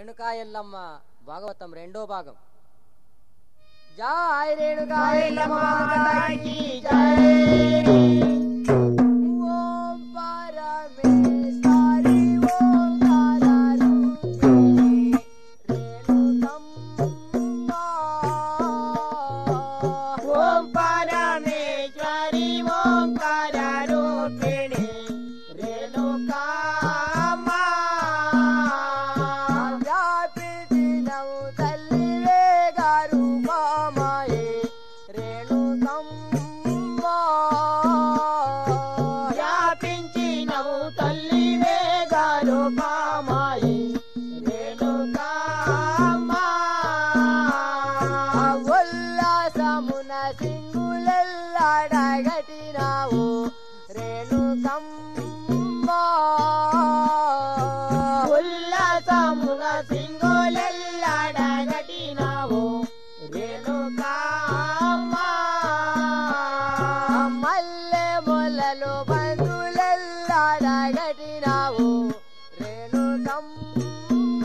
రేణుకా ఎల్లమ్మ భాగవతం రెండో భాగం జాయ్ రేణుకా ఎల్లమ్మ మాతాకి ఓం పరమేశ్వరి ఓం కారరూపిణి రేణుకమ్మ ఓం పరమేశ్వరి ఓంకార రూపిణి రేణుకామా వ్యాపించినవు తల్లివే గారు మామాయే రేణుకమ్మ వ్యాపించినవు తల్లి వేగారు పామాయి రేణుకామా ఉల్లాసమున సింగులెల్లాడగటినావు రేణుకమ్మ ఉల్లాసమున సింగులెల్లాడగటినావు రేణుకామా మల్లె మొలలు బంధులెల్లాడగటినావు రేణుకమ్మ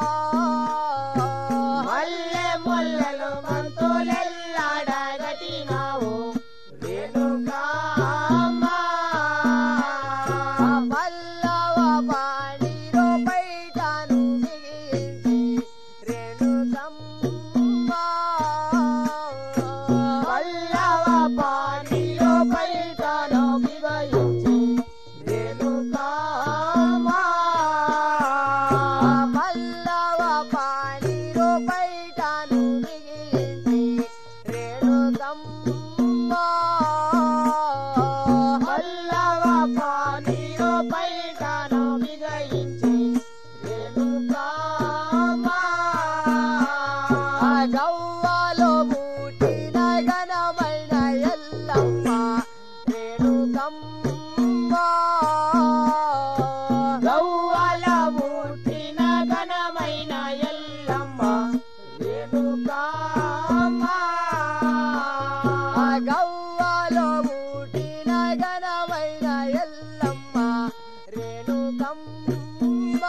మల్లె మొల్లలు మంతులెల్లాడగటినావు రేణుకామా పల్లవ పాణిలో బయటను మిగిలించి రేణుకమ్మ పల్లవ పానిలో బయటను బిగయించి రేణుకామా పల్లవ పాణిలో బయటను మిగిలించి రేణుకమ్మ పల్లవ పానిలో బయటను బిగయించి రేణుకామా గవ్వలో మూటిన ఘనమైన ఎల్లమ్మ రేణుకమ్మ గౌవల పుట్టిన ఘనమైన ఎల్లమ్మ రేణుకామా గవ్వలో మూటిన ఘనమైన ఎల్లమ్మ రేణుకమ్మ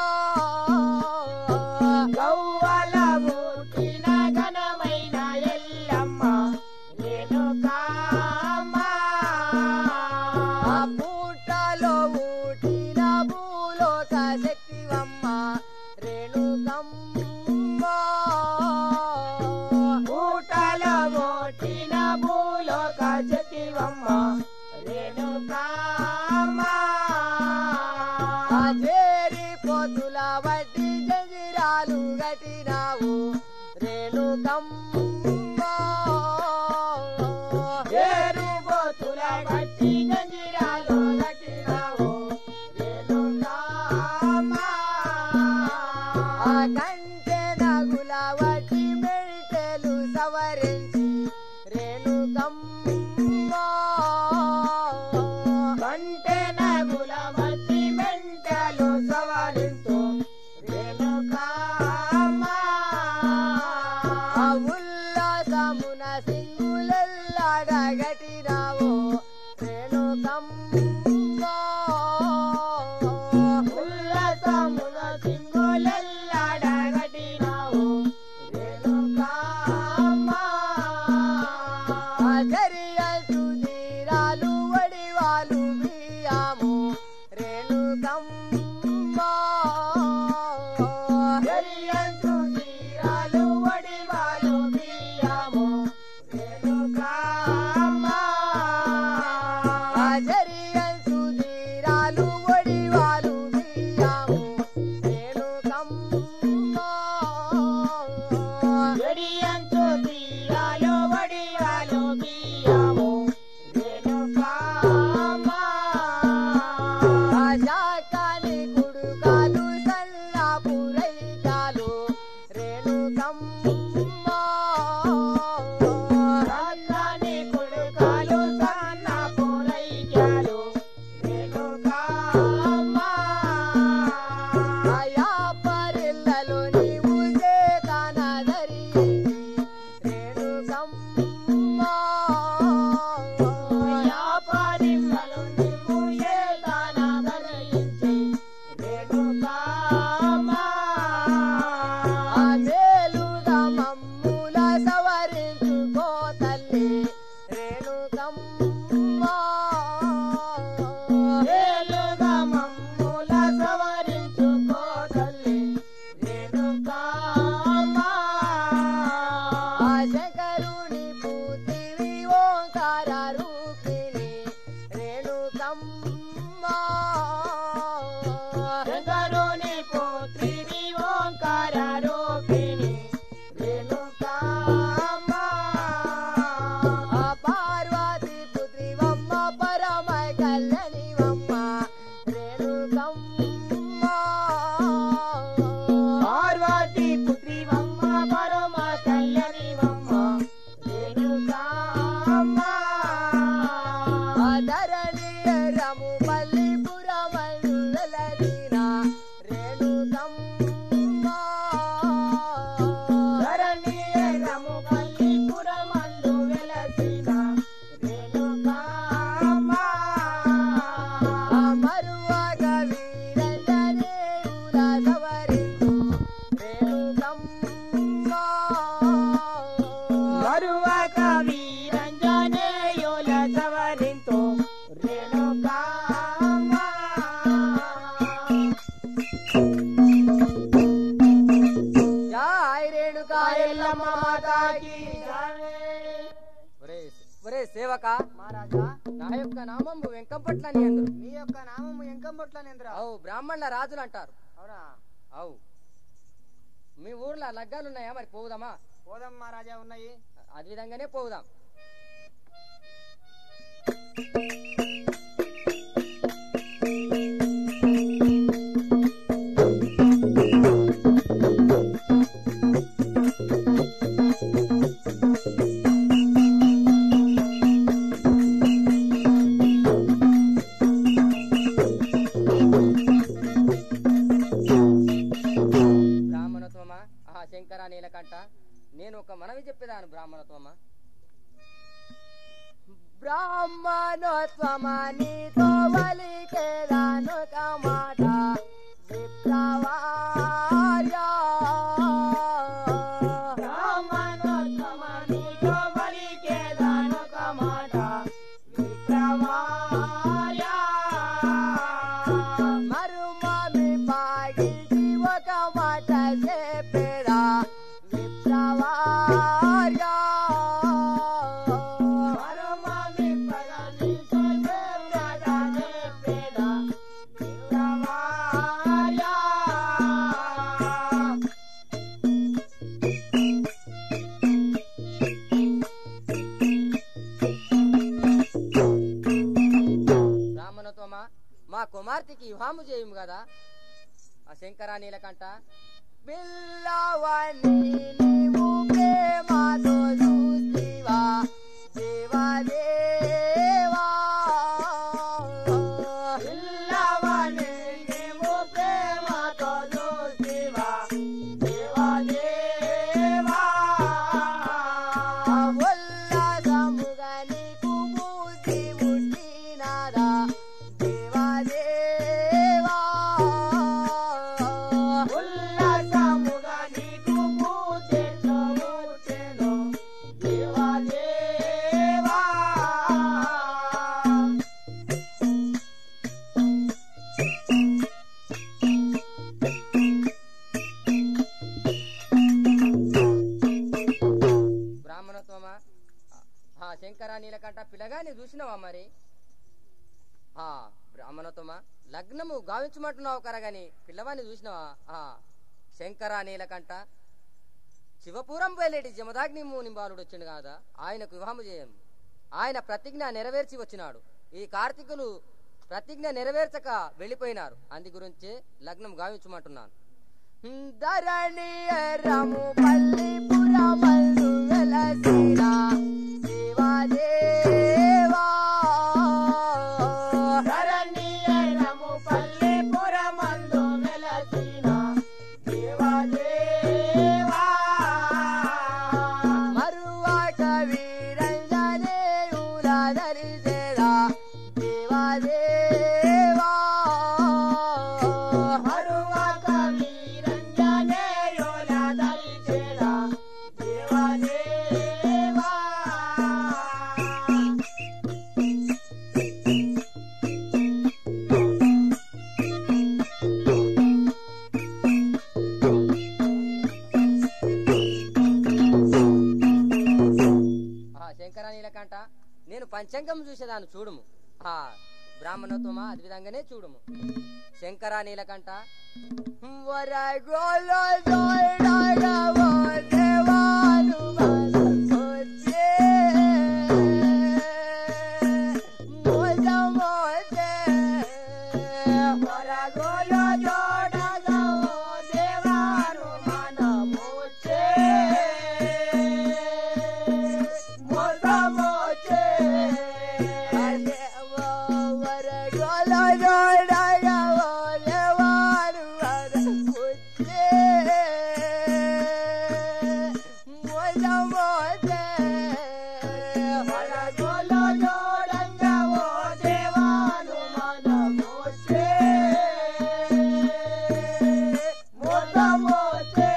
గౌవల పుట్టిన ఘనమైన ఎల్లమ్మ రేణుకామా పూటలో ఊటిన భూలోక శక్తివమ్మ రేణుకమ్మ పూటల పుట్టిన భూలోక జతివమ్మ రేణుకామా చేరి పోతుల వడ్డీ జంజిరాలు గటినావు రేణుకమ్మ ఏరుబోతుల గట్టి గంజిరాలు గట్టినావు రేణుకామా ఆ కంటె నగుల వడ్డీ మెడిటెలు సవరించి రేణుకమ్మ కంటె నగుల మట్టి మెంటలు సవరింతు రేణుకామా ఆ ఉల్లాసమున సింగులెల్లాడగటినావు రేణుకమ్మ ఉల్లసమున సింగులెల్లాడగటినావు రేణుకామా జరియసు తీరాలు వడివాలు బియ్యాము రేణుకమ్మ జరియంతు తీరాలు వడివాలు బియ్యము రేణుకామా జరియసు తీరాలు వడివాలు బియ్యాము రేణుకమ్మ జరియంతు తీరాలు వడివాలు బియ్యము రేణుకామా శాకాని కుడుకాలు శంకరుని పుత్రిని ఓంకార రూపిణి రేణుకాంబ ఆ పార్వతి పుత్రివమ్మ పరమై కళ్యాణివమ్మ రేణుకమ్మ పార్వతి పుత్రివమ్మ పరమ కళ్యాణివమ్మ రేణుకాంబ ధరణి రము పల్లి పురమలు వెలసిన రేణుకమ్మ ధరణి రము పల్లిపురమందు వెలసిన రేణుకాంబ మరువగ వీరంజనేయుల సవరించు రేణుకమ్మ మరువక వీరంజనేయుల సవరింతో రేణుకాంబ జై రేణుకా ఎల్లమ్మ మాతాకి ఒరే ఒరే సేవక మహారాజా నా యొక్క నామము వెంకంపట్ల అని అందరు మీ యొక్క నామము ఎంకంబొట్లనేంద్ర అవు బ్రాహ్మణుల రాజులు అంటారు అవునా అవు మీ ఊర్లో లగ్గాలు ఉన్నాయా మరి పోవుదామా పోదాం మహారాజా ఉన్నాయి అది విధంగానే పోవుదాం బ్రాహ్మణత్వమా ఆహా శంకర నీలకంఠ నేను ఒక మనవి చెప్పేదాను బ్రాహ్మణత్వమా బ్రాహ్మణోత్వమా నీతో వలికేదాను కమాట విప్రవార్యా బ్రాహ్మణోత్తమనితో బలికేదానొక మాట విప్రవార్య. మరుమమి పాగిచి ఒక మాట చెప్పేదా విప్రవార్యా మరుమ విప్రదని చెప్పేదానే పేద విప్రవార్య. బ్రాహ్మణత్వమా మా కుమార్తెకి వివాహము చేయము కదా ఆ శంకర నీలకంఠ పిల్లవని నీవు ప్రేమతో చూస్తివా దేవదేవా పిల్లవాని నీవు ప్రేమతో చూసివా దేవదేవా. ఉల్లాసముగా నీకు బుద్ధి పుట్టినదా దేవదేవా ఉల్లాసముగా నీకు పూజించవచ్చెను దేవదేవా. బ్రాహ్మణత్వమా ఆ శంకర నీలకంఠ పిల్లగాని చూసినావా మరి ఆ బ్రాహ్మణత్వమా లగ్నము గావించమంటున్నావు కరగాని పిల్లవాడిని చూసినావా ఆ శంకర నీలకంఠ శివపురం వెళ్ళేటి జమదాగ్ని నింబాలుడు వచ్చిండు కాదా ఆయనకు వివాహము చేయము ఆయన ప్రతిజ్ఞ నెరవేర్చి వచ్చినాడు ఈ కార్తీకులు ప్రతిజ్ఞ నెరవేర్చక వెళ్ళిపోయినారు అందు గురించే లగ్నం గావించమంటున్నాను ధరణి రము పల్లి పురమల్లు వెలసిన దేవాదేవా ధరణీయరము పల్లెపురమందు వెలసిన దేవదేవా. మరువాక వీరంజనేయుల ధరిసేదా దేవాదేవా మరువక వీరంజనేయుల దరిచేరా దేవదేవా. ఆ శంకర నీలకంఠ నేను పంచాంగం చూసేదాన్ని చూడుము ఆ బ్రాహ్మణోత్తమ అది విధంగానే చూడుము శంకర నీలకంఠ వరగోలో జోడగవో దేవాను మనసొచ్చే. మోజ మోజే. వరగోలో జోడగో దేవాను మనమోచే. మొదమోచే. దేవో వరగోలో జోడగవో దేవాను మనసొచ్చే. మోజ మోజే. వరగోలో జోడంగవో దేవాను మనమోచే. మొదమోచే.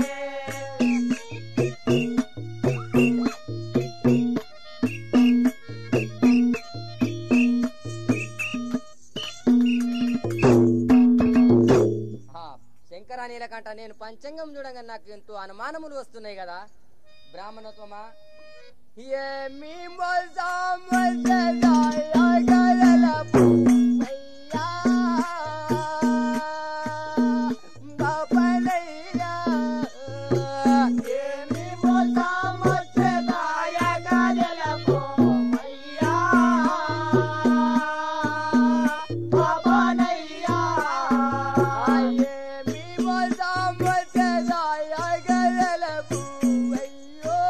ఆ, శంకర నీలకంఠ నేను పంచంగం చూడగా నాకు ఎంతో అనుమానములు వస్తున్నాయి కదా బ్రాహ్మణోత్తమా ఏమి మొజామజదాయగలల పుయ్యా. బాపనయ్యా. ఏమి మొదమొచ్చెదాయ గదెల పోమయ్యా. బాబానయ్యా. ఏమి మొజామజదాయగలల పుయ్యో.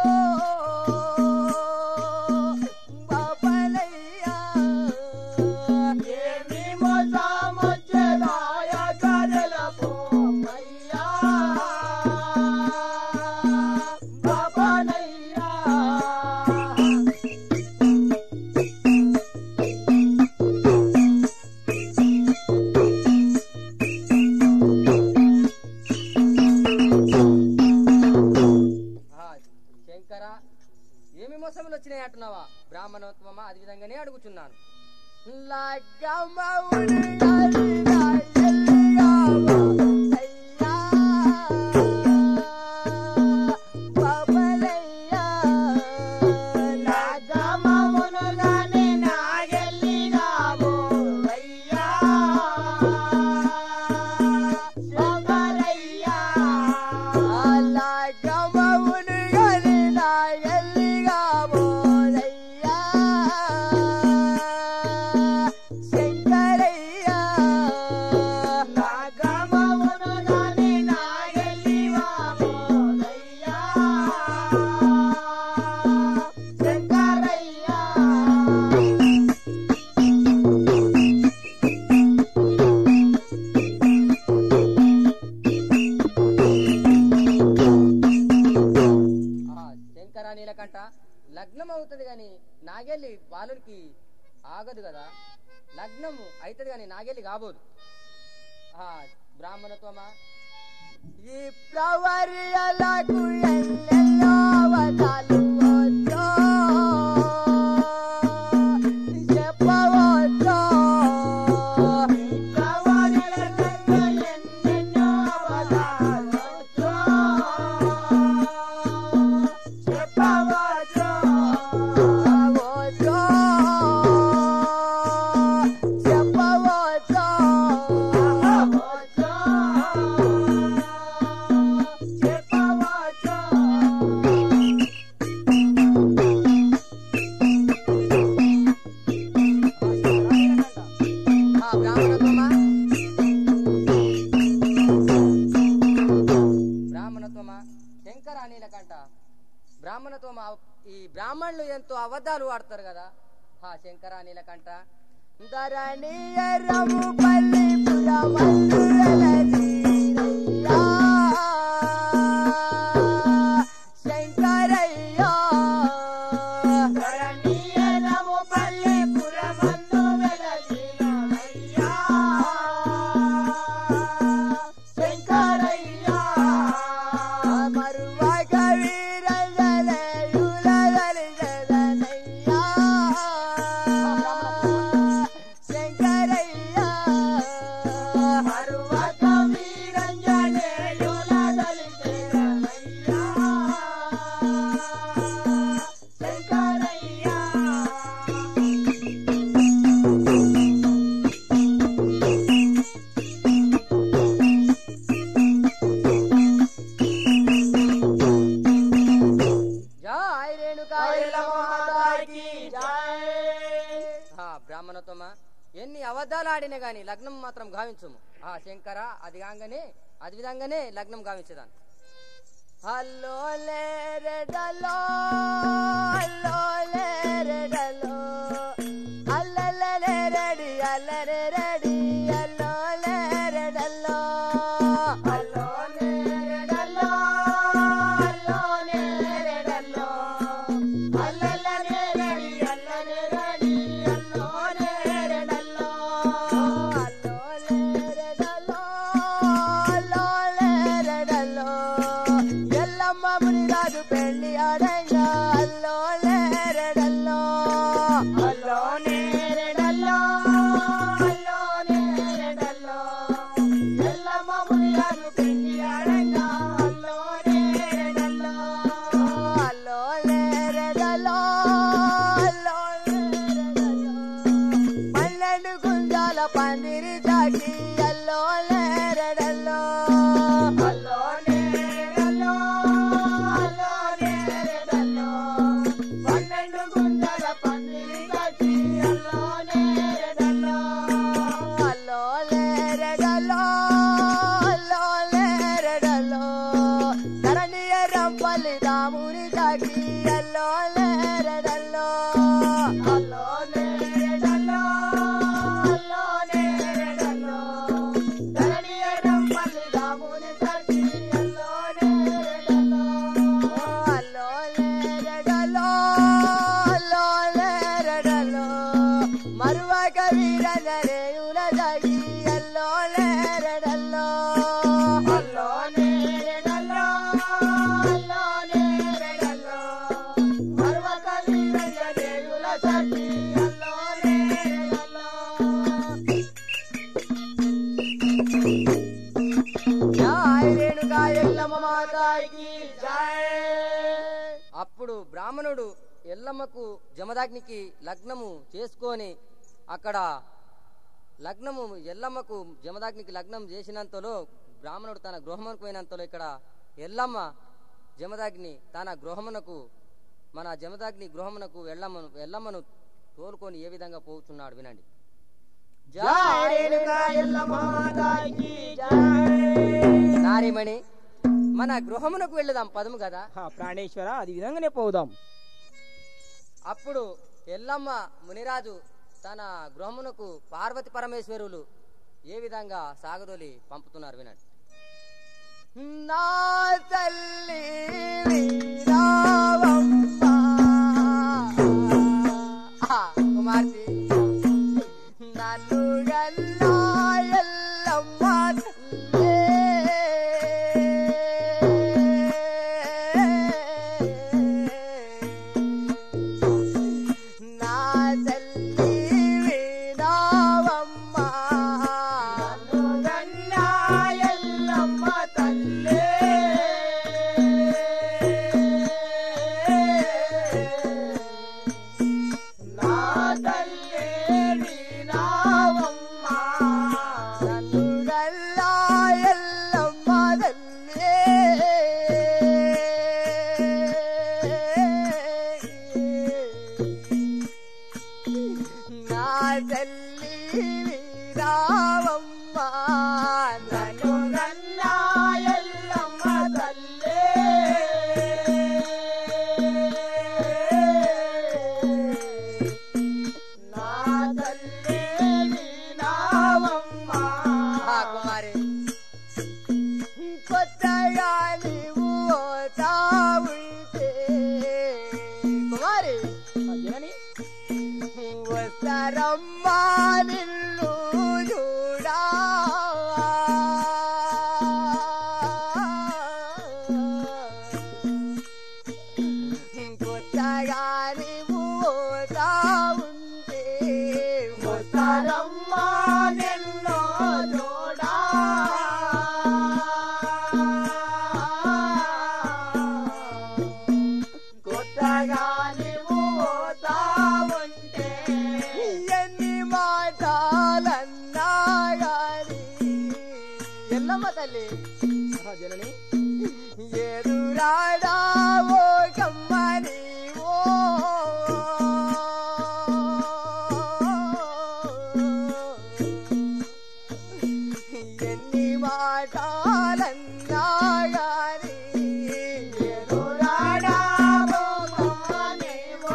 బాపనయ్యా. ఏమి మొదమొచ్చెదాయ గదెల పోమయ్యా. బాబానయ్యా. ఆ, శంకర ఏమి మోసములు వచ్చినాయి అంటున్నావా బ్రాహ్మణోత్తమా అది విధంగానే అడుగుచున్నాను లగ్గమవుడు గదిగా చెల్లిగావో అయ్యా. బాబలయ్యా. నాగమమునుగానే నాగెల్లిగావో అయ్యా. శంకరయ్యా. లగ్గమవుడు గదిగా చెల్లిగావో అయ్యా. శంకరయ్యా నాగమమునుగానే నాగెల్లిగావో అయ్యా. శంకరయ్యా. ఆ, శంకర నీలకంఠ లగ్నం అవుతుంది గాని నాగెల్లి బాలుడికి ఆగదు కదా లగ్నము అవుతుంది గాని నాగెల్లి కాబోదు ఆ, బ్రాహ్మణత్వమా ఈ ప్రవర్యలకు ఎల్లెల్లో అవతాలు వచ్చో చెప్పవచ్చో ప్రవరులకు ఎన్నెన్నో అవతారాలొచ్చో. చెప్పవచ్చో. చెప్పవచ్చో చెప్పవచ్చో చెప్పవచ్చో. చెప్పవచ్చో. ఆ బ్రాహ్మణత్వమా బ్రాహ్మణత్వమా శంకర అనిలకంట బ్రాహ్మణత్వమా ఈ బ్రాహ్మణులు ఎంతో అబద్ధాలు ఆడతారు కదా ఆ శంకర అనిలకంట ధరణీయరము పల్లి పురమందురలదీరయ్యా. శంకరయ్యా ధరణీయరము పల్లెపురమందు వెలసినవయ్యా. శంకరయ్యా. మరువగ వీరజలయులదలిజదనయ్యా. శంకరయ్యా మరువక అబద్ధాలు ఆడినా గాని లగ్నం మాత్రం గావించము ఆ శంకర అది కాగానే అది విధంగానే లగ్నం గావించేదాన్ని హలో లేరెడలో హలో లేరెడలో అల్లలే రెడి అల్లరే రెడి హలో లేరెడలో హలో లేరెడలో హలో లేరెడలో అల్లలే రెడి అల్లరే రెడి హలో లేరెడలో హలో లేరెడలో హలో లేరెడలో ఎల్లమ్మ మునిరాజు పెళ్లి ఆడంగా అల్లో లేరెడల్లో అల్లో నేరెడల్లో అల్లో నేరెడల్లో ఎల్లమ్మ మునిరాజు పెళ్లి ఆడంగా అల్లో నేరెడల్లో అల్లో లేరెడల్లో అల్లో లేరెడల్లో పన్నెండు గుంజాల పందిరి జాకి అల్లో లేరెడల్లో అల్లో నేరెడల్లో అల్లో నేరెడల్లో పన్నెండు గుంజాల పందిరి జాకి అల్లో నేరెడల్లో అల్లో లేరెడల్లో అల్లో లేరెడల్లో ధరణియ రంపల్లి దాముని జాకి అల్లో లేరెడల్లో అల్లో నేరెడల్లో అల్లో నేరెడల్లో ధరణియ రంపల్లి దాముని జాకి అల్లో నేరెడల్లో అల్లో నేరెడల్లో అల్లో నేరెడల్లో మరువక వీరనరేయుల జాగి అల్లో నేరెడల్లో అల్లో నేరెడల్లో అల్లో నేరెడల్లో మరువక వీరనరేయుల జాగి అల్లో నేరెడల్లో జై రేణుకా ఎల్లమ్మ మాతాకి జై అప్పుడు బ్రాహ్మణుడు ఎల్లమ్మకు జమదాగ్నికి లగ్నము చేసుకొని అక్కడ లగ్నము ఎల్లమ్మకు జమదాగ్నికి లగ్నం చేసినంతలో బ్రాహ్మణుడు తన గృహమునకు పోయినంతలో ఇక్కడ ఎల్లమ్మ జమదాగ్ని తన గృహమునకు మన జమదాగ్ని గృహమునకు ఎల్లమ్మను ఎల్లమ్మను తోలుకొని ఏ విధంగా పోతున్నాడు వినండి జై రేణుకా ఎల్లమ్మ మాతాకి జై నారిమణి మన గృహమునకు వెళ్ళదాం పదము కదా హా, ప్రాణేశ్వర అది విధంగానే పోదాం అప్పుడు ఎల్లమ్మ మునిరాజు తన గృహమునకు పార్వతి పరమేశ్వరులు ఏ విధంగా సాగదోలి పంపుతున్నారు వినండి నా తల్లి వీరావమ్మ. ఆ, కుమార్తె నన్ను గన్నా ఎల్లమ్మ తల్లే. నా తల్లి వీరావమ్మ. నన్ను గన్నా ఎల్లమ్మ తల్లే. నా తల్లే వీరావమ్మ. నన్ను గన్నా ఎల్లమ్మ తల్లే. నా తల్లి వీరావమ్మ నన్ను నన్నా ఎల్లమ్మ తల్లే నా తల్లి వీరావమ్మ ఆ కుమారి కొత్తగా నీవు పోతా ఉంటే కుమారి ఆ, జనని వస్తారమ్మా నిన్ను చూడా కొత్తగా నీవు పోతా ఉంటే వస్తారమ్మా నిన్ను చూడా కొత్తగా నీవు పోతా ఉంటే ఎన్ని మాటలన్నా గాని ఎల్లమ్మ తల్లి ఆ, జనని ఎదురాడావో కమ్మని ఓ మాటలన్నా గాని ఎదురాడావు మానేవో.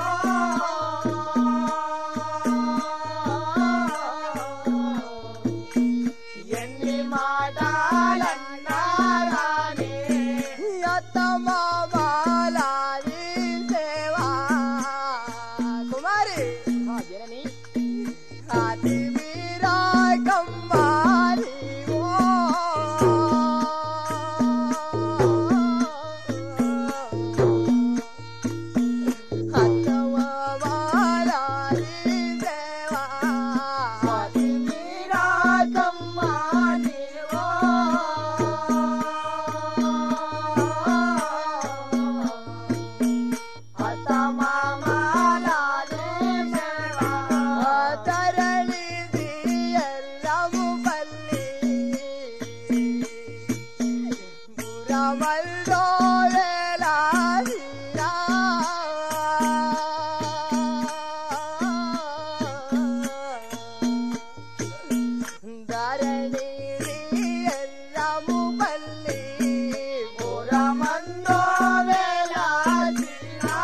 ఎన్ని మాటలన్నా గాని అత్తమ్మ బాలాది సేవా కుమారి ఆ జనని కాతి మీరా కమ్మారి ఓ అత్తమ్మ బాలాది సేవా కాతి మీరా కమ్మారి తరణి ఎల్లము పల్లి బురమల్లో వేలాదిరా ధరణి ఎల్లము పల్లి బురమల్లో వేలాదిరా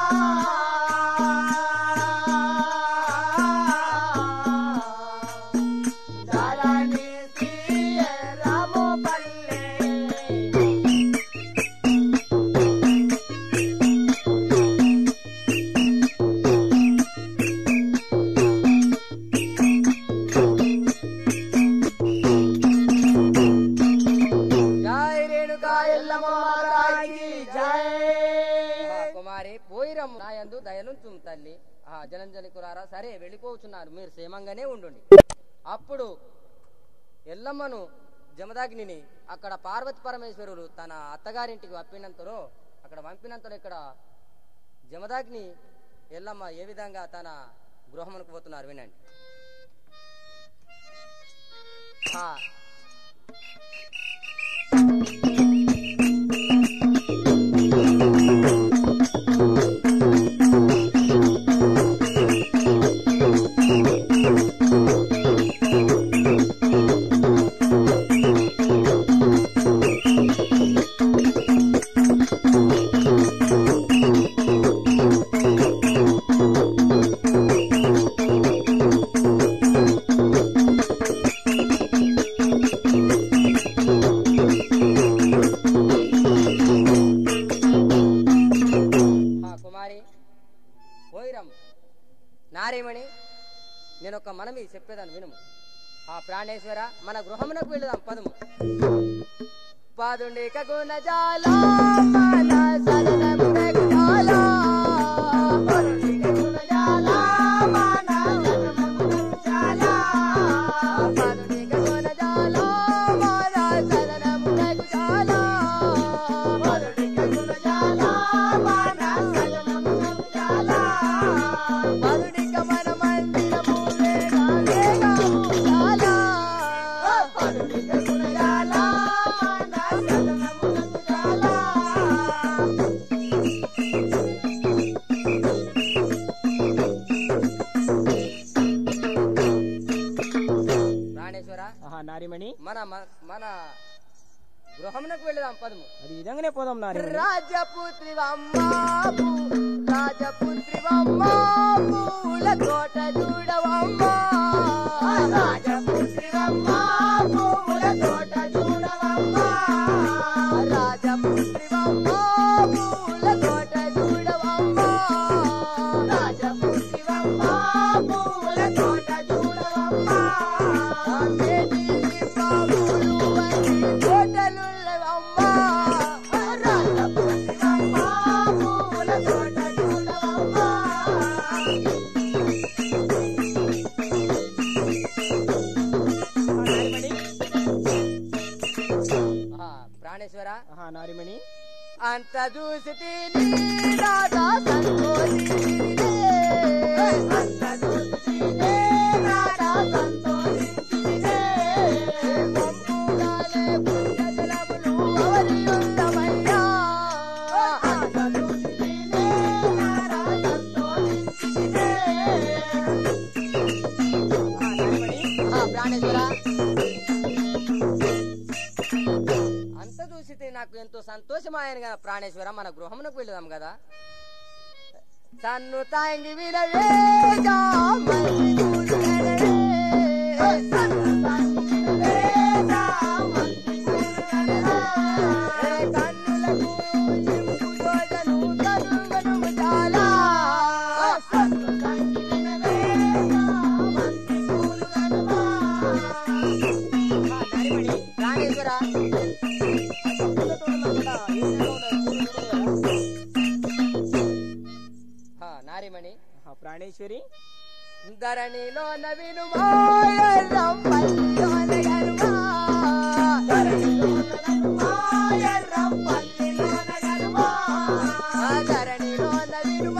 ధరణి ఎల్లము పల్లి జై రేణుకా ఎల్లమ్మ మాతాకి జై ఆ కుమారి పోయిరమ్ము నాయందు దయలుంచుము తల్లి ఆ జలంజలి కురారా సరే వెళ్ళిపోవచ్చున్నారు మీరు క్షేమంగానే ఉండండి అప్పుడు ఎల్లమ్మను జమదాగ్నిని అక్కడ పార్వతి పరమేశ్వరుడు తన అత్తగారింటికి పంపినంతలో అక్కడ పంపినంతలో ఇక్కడ జమదాగ్ని ఎల్లమ్మ ఏ విధంగా తన గృహమునకు పోతున్నారు వినండి ఆ ఆ కుమారి పోయిరమ్ము నారేమణి నేను ఒక మనవి చెప్పేదాన్ని వినుము ఆ ప్రాణేశ్వర మన గృహమునకు వెళదాం పదము పాదుండి కగుణ జాలా మన సదనమున జాలా పాదుండి కగుణ జాలా మన సదనమున జాలా పాదుండి కగుణ జాలా మన సదనమున జాలా పాదుండి కగుణ జాలా మన సదనమున జాలా పాదుండి కమన మందిరము వేగా వేగా జాలా పాదుండి కగుణ జాలా మన సదనమున జాలా ప్రాణేశ్వర ఆహా నారిమణి మన మన- మన గృహమునకు వెళదాం పదము అది విధంగానే పోదాం నారిమణి రాజపుత్రి వమ్మాపు రాజపుత్రి పూల తోట చూడవమ్మా రాజపుత్రి పూల తోట చూడవమ్మా రాజపుత్రి పూల తోట చూడవమ్మా రాజపుత్రి పూల తోట చూడవమ్మా చేతి బాబులు అని తోటలుల్లవమ్మా రాజపుత్రి పూల తోట చూడవమ్మా ఆహా, నారిమణి ఆ, ప్రాణేశ్వర ఆహా నారిమణి అంత చూసి తిని రాధా సంతోషించినే. అంత చూసి తిని రాధా సంతోషించినే. పంపుగానే పుణ్యజలములు అవరియుండవయ్యా. అంత చూసి తిని రాధా సంతోషించినే. ఆహా నారిమణి ఆ, ప్రాణేశ్వర చూసి నాకు ఎంతో సంతోషమాయనగా ప్రాణేశ్వర మన గృహమునకు వెళదాం కదా సన్ను తాంగి వినవే ప్రాణేశ్వర హా, నారిమణి ప్రాణేశ్వరి ధరణిలో నవీను ధరణిలో నవీను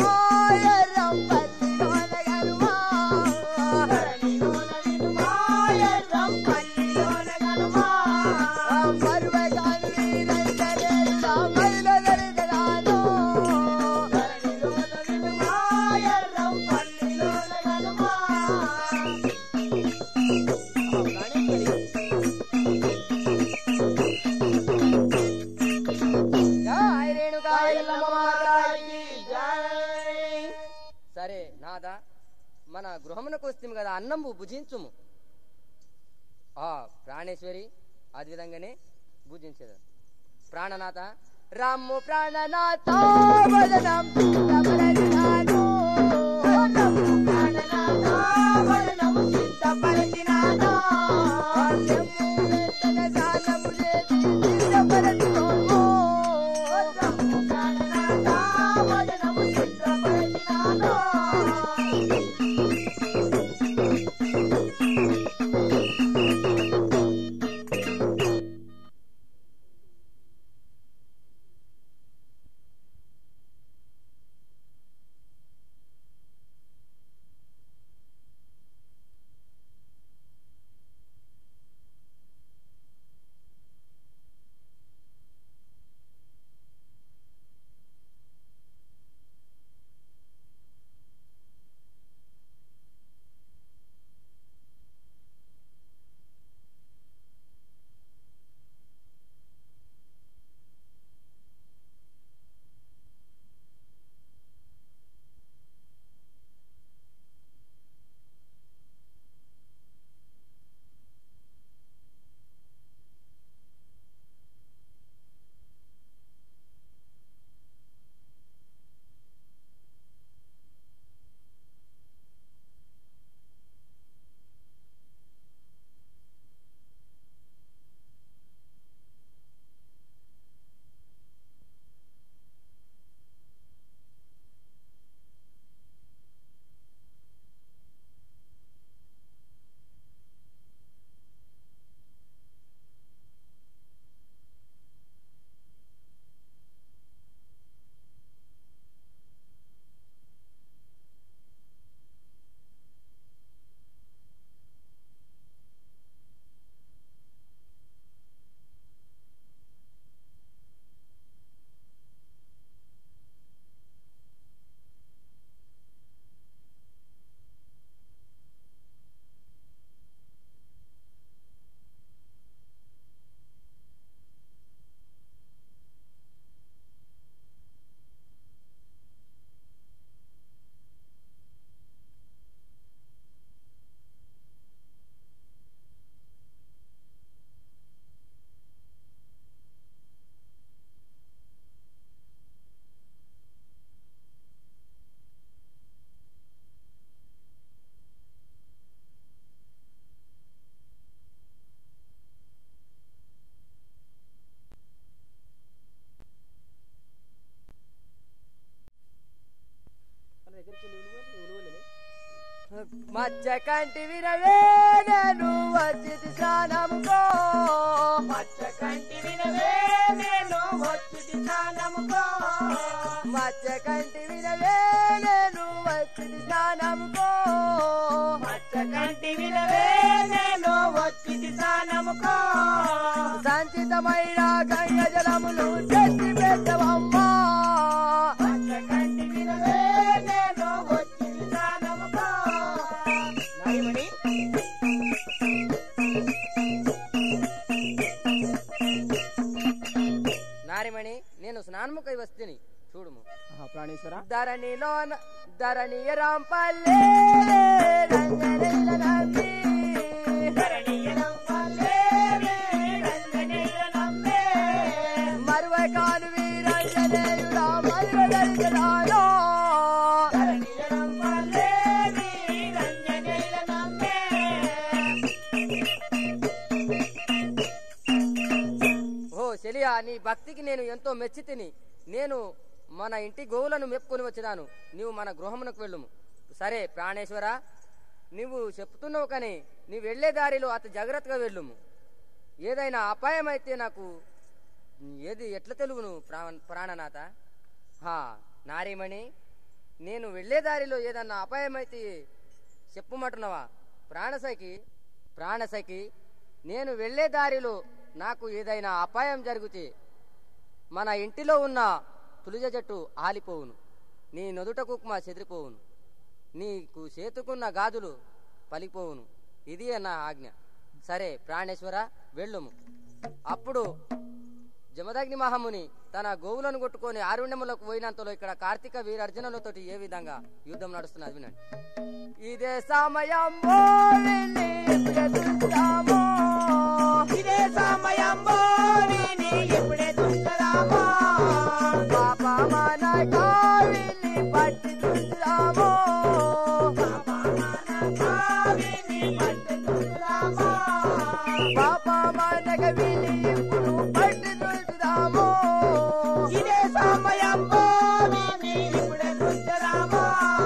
జై రేణుకా ఎల్లమ్మ మాతాకి జై. సరే నాదా మన గృహమునకు వస్తుంది కదా అన్నంబు భుజించుము ఆ ప్రాణేశ్వరి అది విధంగానే భుజించేది ప్రాణనాథ రాము ప్రాణనాథ వదనం సిద్ధపరచినాను. రాము ప్రాణనాథ వదనము సిద్ధపరచినాను. ఆలయము వెంటనే దానము చేసి సిద్ధపరచుకోము. రాము ప్రాణనాథ వదనము సిద్ధపరచినాను. మన దగ్గరికి వెళ్ళి ఉలువ- ఉలువలేనే. మచ్చ కంటి వినవే నేను వచ్చితి స్నానముకో మచ్చ కంటి వినవే నేను వచ్చితి స్నానముకో మచ్చ కంటి వినవే నేను వచ్చితి స్నానముకో మచ్చ కంటి వినవే నేను వచ్చితి స్నానముకో సంచితమైన గంగ జలములు చెట్టి పెట్టవమ్మా మచ్చ కంటి వినవే నేను వచ్చితి స్నానముకో నారిమణి ఆ నారిమణి నేను స్నానముకై వస్తిని చూడుము ఆహా, ప్రాణేశ్వర ధరణిలో ధరణి రాంపల్లే రంగనైల నమ్మి మరువ కాను వీరంజనేయుడా మరువ దర్శనాలో ఓ చెలియా నీ భక్తికి నేను ఎంతో మెచ్చి తిని నేను మన ఇంటి గోవులను మెప్పుకొని వచ్చినాను నీవు మన గృహమునకు వెళ్ళుము సరే ప్రాణేశ్వర నువ్వు చెప్తున్నావు కానీ నీవు వెళ్లే దారిలో అతి జాగ్రత్తగా వెళ్ళుము ఏదైనా అపాయం అయితే నాకు ఏది ఎట్లా తెలుగును ప్రా ప్రాణనాథ హా నారీమణి నేను వెళ్లే దారిలో ఏదన్నా అపాయం అయితే చెప్పుమంటున్నావా ప్రాణసఖి ప్రాణసఖి నేను వెళ్లే దారిలో నాకు ఏదైనా అపాయం జరిగితే మన ఇంటిలో ఉన్న తులిజ చెట్టు ఆలిపోవును నీ నొదుట కుక్మ చెదిరిపోవును నీకు చేతుకున్న గాజులు పలిపోవును ఇది నా ఆజ్ఞ సరే ప్రాణేశ్వర వెళ్ళుము అప్పుడు జమదగ్ని మహాముని తన గోవులను కొట్టుకొని ఆరుణ్యములకు పోయినంతలో ఇక్కడ కార్తీక వీరార్జునులతోటి ఏ విధంగా యుద్ధం నడుస్తున్నది వినండి ఇదే సమయం ఇదే సమయంలో విని ఇప్పుడే దుంచరామా పాప మన కావిని పట్టి తుంచుదామో విని పట్టు దుంచరామా పాప మనగ విని ఇప్పుడు పట్టి తుంచుదామో ఇదే సమయంలో విని ఇప్పుడే దుంచరామా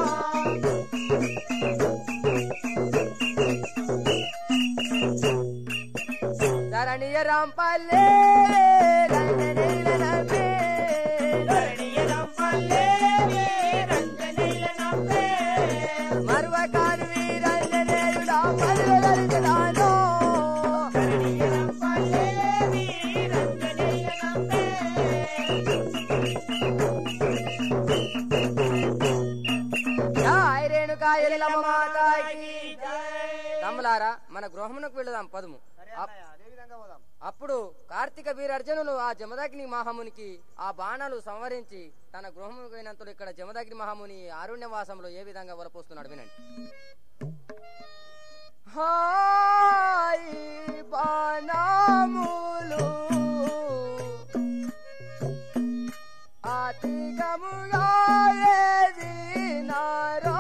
ధరణియ రాంపల్లే రంగనీల నవ్వే. ధరణియలం పల్లేవి రంజనీల నవ్వే మరువ కాను వీరంజనేయుడా మరువ దర్శనాలో. ధరణియలం పల్లేవి రంజనీల నవ్వే జై రేణుకా ఎల్లమ్మ మాతాకి తమ్ములారా మన గృహమునకు వెళదాం పదము అప్- అప్పుడు కార్తీక వీరార్జునులు ఆ జమదగ్ని మహామునికి ఆ బాణాలు సంవరించి తన గృహముకు పోయినంతలో ఇక్కడ జమదగ్ని మహాముని ఆరుణ్యవాసంలో ఏ విధంగా వలపోస్తున్నాడు వినండి హాయి బాణములు అతిగముగా వేదినారో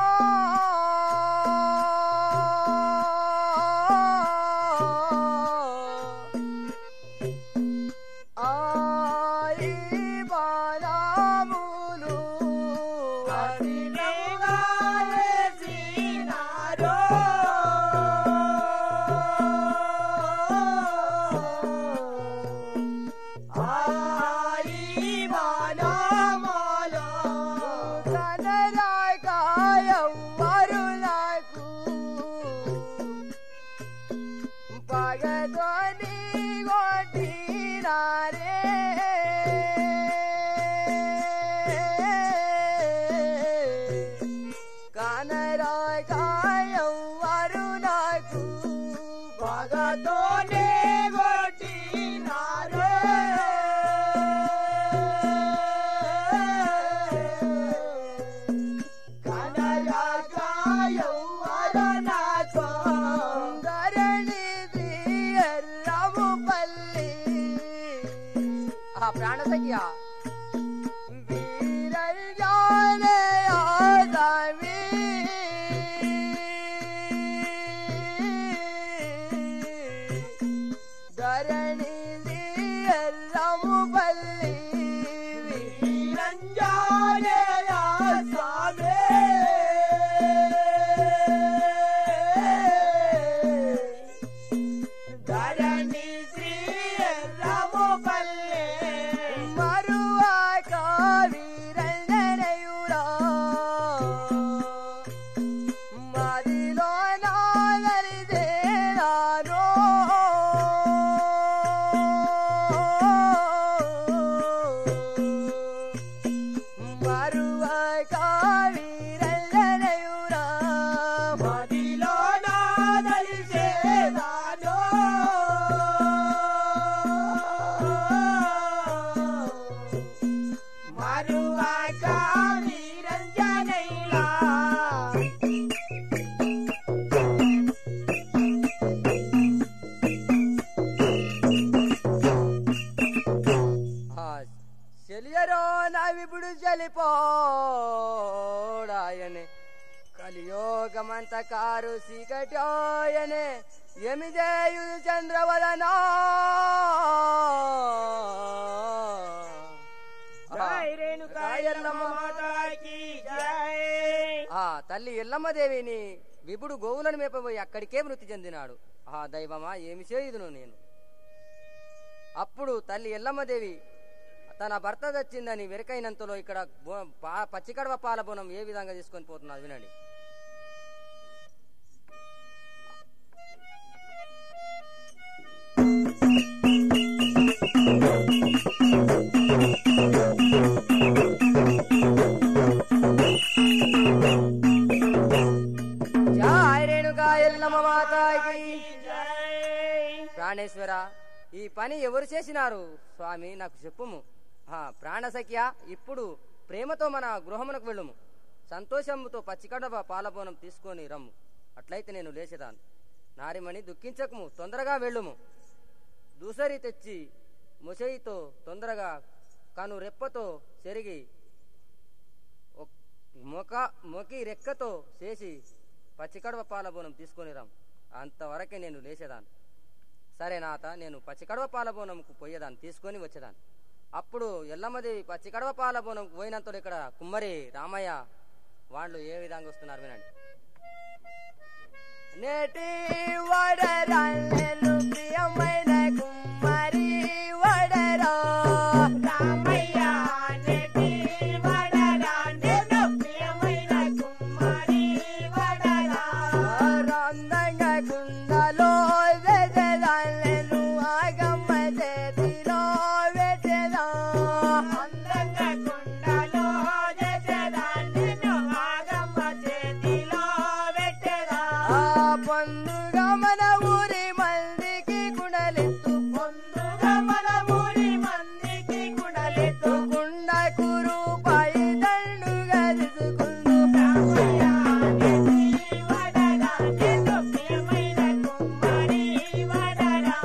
ఆయి బాణములు అతినముగా వేసినారో. ఆయి బాణములో. కనరాకాయవ్వరు నాకు పగతోని కొట్టినారే కనరాకాయవ్వరు నాకు పగతోనే కొట్టినారో. కనరాకాయవ్వరు నాకు. ధరణిది ఎర్రము పల్లి ఆ ప్రాణసఖ్య వీరయ్యానే ఆదావి ధరణిది ఎర్రము పల్లి నిరంజనేయ స్వామి. ధరణి శ్రీ రామపల్లె మరువాక వీరంజనయుడా తెలియరో నావిప్పుడు చలిపోడాయనే కలియోగమంత కారు సీకటోయనే ఏమి చేయుదు చంద్రవదనా జై రేణుకా ఎల్లమ్మ మాతాకి జై ఆ తల్లి ఎల్లమ్మదేవిని విపుడు గోవులను మేపబోయి అక్కడికే మృతి చెందినాడు ఆ దైవమా ఏమి చేయుదును నేను అప్పుడు తల్లి ఎల్లమ్మదేవి తన భర్త చచ్చిందని వెరకైనంతలో ఇక్కడ బో- పా- పచ్చికడవ పాల బోనం ఏ విధంగా తీసుకొని పోతున్నది వినండి జై రేణుకా ఎల్లమ్మ మాతాకి ప్రాణేశ్వర ఈ పని ఎవరు చేసినారు స్వామి నాకు చెప్పుము ఆ, ప్రాణసఖ్య ఇప్పుడు ప్రేమతో మన గృహమునకు వెళ్ళుము సంతోషముతో పచ్చికడవ పాలబోనం తీసుకొని రమ్ము అట్లయితే నేను లేచేదాను నారిమణి దుఃఖించకము తొందరగా వెళ్ళుము దూసరి తెచ్చి ముసయితో తొందరగా కను రెప్పతో చెరిగి ఒక్- మొక మొకి రెక్కతో చేసి పచ్చికడవ పాలబోనం తీసుకొని రాం అంతవరకే నేను లేచేదాను సరే నాత నేను పచ్చికడవ పాలబోనంకు పోయేదాన్ని తీసుకొని వచ్చేదాన్ని అప్పుడు ఎల్లమ్మదేవి పచ్చికడవ పాలబోనంకు పోయినంతలో ఇక్కడ కుమ్మరి రామయ్య వాళ్ళు ఏ విధంగా వస్తున్నారు వినండి నేటి వడరాళ్ళను ప్రియమైన కుమ్మరి వడరా రామయ్య నెటి వడరా నేను ప్రియమైన కుమ్మరి వడరా అందంగా కుండలో వెదరాళ్ళను ఆగమ్మ చేతిలో వెదరా అందంగా కుండలో చేసేదా నిన్ను ఆగమ్మ చేతిలో పెట్టెదా ఆ పండుగ మన ఊరి మందికి గుణలెత్తు ముందుగా మన ఊరి మందికి గుడలెత్తు కుండకు రూపాయి దండుగా తీసుకుందు రామయ్య నెటి వడరా నేను ప్రియమైన కుమ్మరి వడరా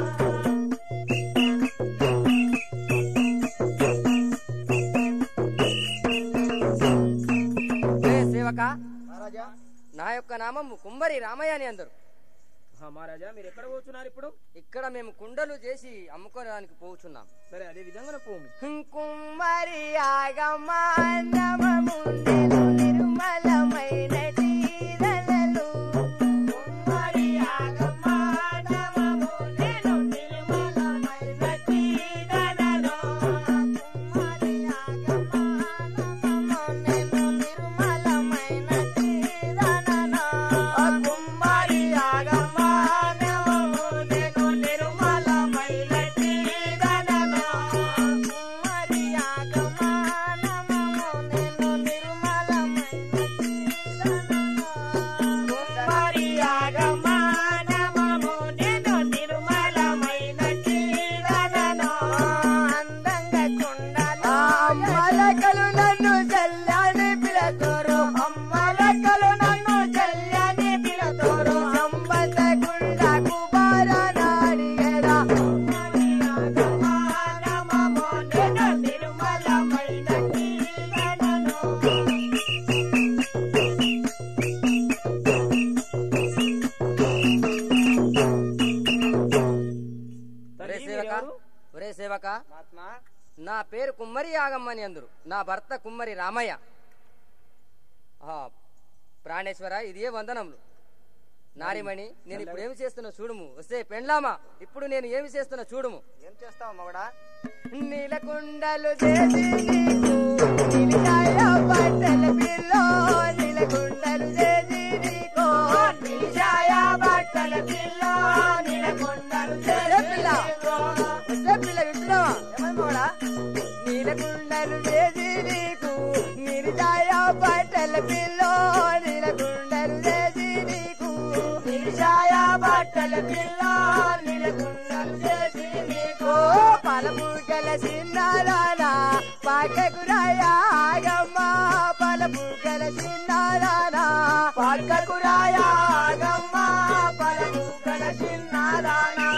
ఏ సేవక మహారాజా నా యొక్క నామము కుమ్మరి రామయ్య అని అందరు ఆ, మహారాజా మీరు ఎక్కడ పోతున్నారు ఇప్పుడు ఇక్కడ మేము కుండలు చేసి అమ్ముకోవడానికి పోచున్నాం సరే అదే విధంగా పోము కుమ్మరి ఆగమానమముందెను నిర్మలమైన తీరలలు కుమ్మరి ఆగమ్మ నమము నేను నిర్మలమైన తీరలలో కుమ్మరి ఆగమానమముందెను నిర్మలమైన తీరలలో కుమ్మరి ఆగమ్మ నమము నేను నిర్మలమైన తీరలలో కుమ్మరి ఆగమానమముందెను నిర్మలమైన తీరలలో కుమ్మరి ఆగమ్మ నమము నేను నిర్మలమైన తీరలలో అందంగా కొండలు అమ్మలకలు నన్ను చల్లని పిలతోరు అమ్మలక్కలు నన్ను జల్లని పిలతోరు సంబత గుండకు బారనాడిగరా కుమ్మరి ఆగమ్మ నమము నేను నిర్మలమైన తీరలలో ఒరే తల్లి సేవక మీరెవరు? ఒరే సేవక మహాత్మా నా పేరు కుమ్మరి యాగమ్మని అందరు నా భర్త కుమ్మరి రామయ్య ఆ, ప్రాణేశ్వర ఇదే వందనములు నారిమణి నేను ఇప్పుడు ఏమి చేస్తున్నా చూడుము వస్తే పెండ్లామా ఇప్పుడు నేను ఏమి చేస్తున్నా చూడుము ఏం చేస్తావు మగడా నీలకుండలు చేసి నీకు నిలిచాయ బట్టల పిల్లో నీలకుండలు చేసి నీకు నిలిచాయ బట్టల పిల్ల నిలకొండలు వస్తే పిల్ల వస్తే పిల్ల వింటున్నావా ఏమని మోడా నీలకుండలు చేసి నీకు నిలిచాయ బట్టల పిల్లో నీలకుండలు చేసి నీకు నిలిచాయ బట్టల పిల్ల నిలకొండలు చేసి నీకు పలపుగల చిన్నారానా పక్కకు రాయాగమ్మ పలపుగల చిన్నారానా పక్కకు రాయాగమ్మ పలకు కల చిన్నదానా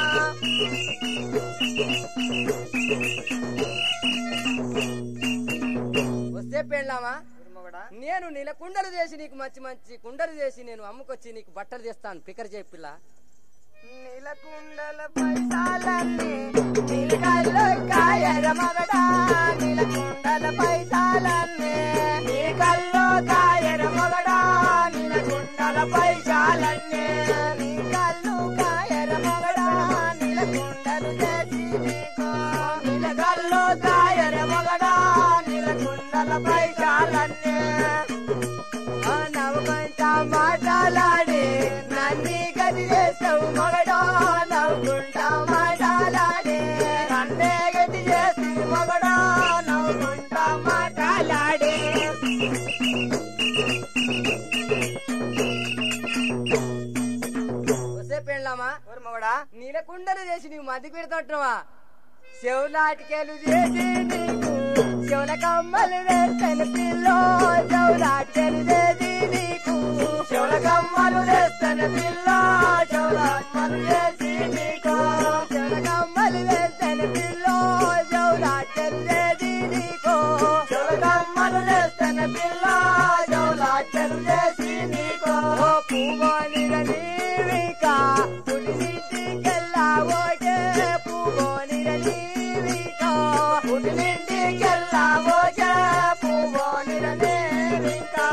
పెళ్ళామా మొగడా నేను నీల కుండలు చేసి నీకు మంచి మంచి కుండలు చేసి నేను అమ్ముకొచ్చి నీకు బట్టలు చేస్తాను పికర్ చేపిల్ల నీలకుండల పైసాలన్నీ నీలకల్లు కాయర మగడా నీలకుండల పైసాలన్నీ నీకల్లో కాయర మగడా నీలకుండల పైసాలన్నీ నీకల్లు కాయర మగడా నీలకుండలు చేసి నీకో నీలకల్లో కాయర మగడా నీలకుండల పైసాలన్నీ ఆ నవ్వుకుంటా మాట్లాడి నన్ని గది చేస్తావు మగడో నవ్వుకుంటా మాట్లాడి నన్నే గది చేసి మగడో నవ్వుకుంటా మాట్లాడి వస్తే పెళ్ళామా ఎవరు మొగడా నీల కుండలు చేసి నీవు మధ్య పెడుతుంటున్నావా చెవులాటికెలు చేసి నీకు చెవుల కమ్మలు వేస్తాను పిల్లో చెవులాటికెలు చేసి నీకు చెవుల కమ్మలు చేస్తాను పిల్ల చెవుల కమ్మలు చేసి నీకు చెవుల కమ్మలు వేస్తాను పిల్లో చెవులాటికెలు చేసి నీకు చెవుల కమ్మలు చేస్తాను పిల్ల చెవుల చెలు చేసి నీకు ఓ పువ్వోనిర నీవిక పులిసింటికెల్లా ఓకే పువ్వోనిర నీవిక పుట్టినింటికెల్లా పోచే పువ్వోనిర నేవికా.